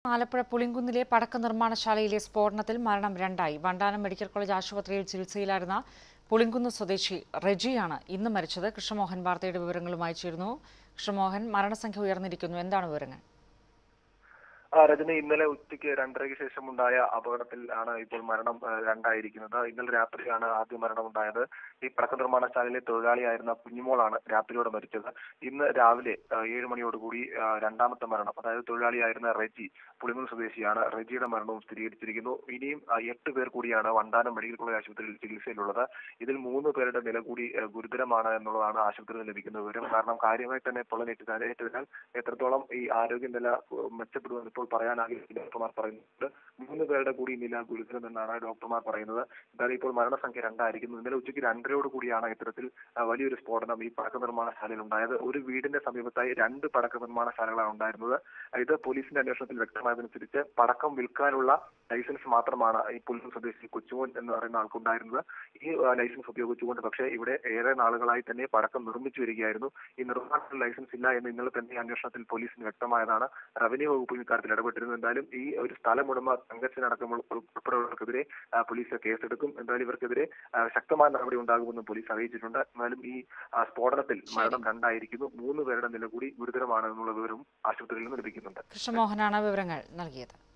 ആലപ്പുഴ പുളിങ്കുന്നിലെ പടക്ക നിർമ്മാണശാലയിലെ സ്ഫോടനത്തിൽ മരണം രണ്ടായി വണ്ടാനം മെഡിക്കൽ കോളേജ് ആശുപത്രിയിൽ ചികിത്സയിലായിരുന്ന പുളിങ്കുന്ന് സ്വദേശി റെജിയാണ് ഇന്ന് മരിച്ചത് കൃഷ്ണമോഹൻ വാർത്തയുടെ വിവരങ്ങളുമായി ചേരുന്നു കൃഷ്ണമോഹൻ മരണസംഖ്യ ഉയർന്നിരിക്കുന്നു എന്താണ് വിവരങ്ങൾ ആ രജനി ഇന്നലെ ഉച്ചയ്ക്ക് രണ്ടരയ്ക്ക് ശേഷം ഉണ്ടായ അപകടത്തിൽ ആണ് ഇപ്പോൾ മരണം ആ, രണ്ടായിരിക്കുന്നത് ഇന്നലെ രാത്രിയാണ് ആദ്യ മരണം ഉണ്ടായത് ഈ പടക്ക നിർമ്മാണശാലയിലെ തൊഴിലാളിയായിരുന്ന കുഞ്ഞുമോളാണ് രാത്രിയോടെ മരിച്ചത് ഇന്ന് രാവിലെ ആ, ഏഴ് മണിയോടുകൂടി ആ, രണ്ടാമത്തെ മരണം അതായത് തൊഴിലാളിയായിരുന്ന റെജി പുളിമൂന്ന് സ്വദേശിയാണ് റെജിയുടെ മരണവും സ്ഥിരീകരിച്ചിരിക്കുന്നു ഇനിയും ആ, എട്ട് പേർ കൂടിയാണ് വണ്ടാനം മെഡിക്കൽ കോളേജ് ആശുപത്രിയിൽ ചികിത്സയിലുള്ളത് ഇതിൽ മൂന്ന് പേരുടെ നില കൂടി ആ, ഗുരുതരമാണ് എന്നുള്ളതാണ് ആശുപത്രിയിൽ നിന്ന് ലഭിക്കുന്ന വിവരം കാരണം കാര്യമായി തന്നെ പൊള്ളലേറ്റതിനാൽ എത്രത്തോളം ഈ ആരോഗ്യനില ഉം, മെച്ചപ്പെടുമെന്ന് ഇപ്പോൾ പറയാനാകില്ല ഡോക്ടർമാർ പറയുന്നുണ്ട് മൂന്ന് പേരുടെ കൂടി നില ഗുരുതരം എന്നാണ് ഡോക്ടർമാർ പറയുന്നത് എന്തായാലും ഇപ്പോൾ മരണസംഖ്യ രണ്ടായിരിക്കുന്നു ഇന്നലെ ഉച്ചയ്ക്ക് രണ്ടരയോട് കൂടിയാണ് ഇത്തരത്തിൽ ആ, വലിയൊരു സ്ഫോടനം ഈ പടക്ക നിർമ്മാണശാലയിൽ ഉണ്ടായത് ഒരു വീടിന്റെ സമീപത്തായി രണ്ട് പടക്ക നിർമ്മാണശാലകളാണ് ഉണ്ടായിരുന്നത് ഇത് പോലീസിന്റെ അന്വേഷണത്തിൽ വ്യക്തമായതനുസരിച്ച് പടക്കം വിൽക്കാനുള്ള ലൈസൻസ് മാത്രമാണ് ഈ പുല്ലൂർ സ്വദേശി കൊച്ചുമോൻ എന്ന് പറയുന്ന ആൾക്കുണ്ടായിരുന്നത് ഈ ആ, ലൈസൻസ് ഉപയോഗിച്ചുകൊണ്ട് പക്ഷേ ഇവിടെ ഏറെ നാളുകളായി തന്നെ പടക്കം നിർമ്മിച്ചു വരികയായിരുന്നു ഈ നിർമ്മാണത്തിൽ ലൈസൻസ് ഇല്ല എന്ന് ഇന്നലെ തന്നെ ഈ അന്വേഷണത്തിൽ പോലീസിന് വ്യക്തമായതാണ് റവന്യൂ വകുപ്പ് ഇക്കാര്യത്തിൽ ഇടപെട്ടിരുന്നു എന്തായാലും ഈ ഒരു സ്ഥലമുടമ തങ്കച്ചനടക്കം ഉൾപ്പെടെയുള്ളവർക്കെതിരെ ആ, പോലീസ് കേസെടുക്കും എന്തായാലും ഇവർക്കെതിരെ ആ, ശക്തമായ നടപടി ഉണ്ടാകുമെന്നും പോലീസ് അറിയിച്ചിട്ടുണ്ട് എന്നാലും ഈ ആ, സ്ഫോടനത്തിൽ മരണം രണ്ടായിരിക്കുന്നു മൂന്ന് പേരുടെ നില കൂടി ഗുരുതരമാണ് എന്നുള്ള വിവരവും ആശുപത്രിയിൽ നിന്ന് ലഭിക്കുന്നുണ്ട് കൃഷ്ണമോഹനാണ് വിവരങ്ങൾ നൽകിയത്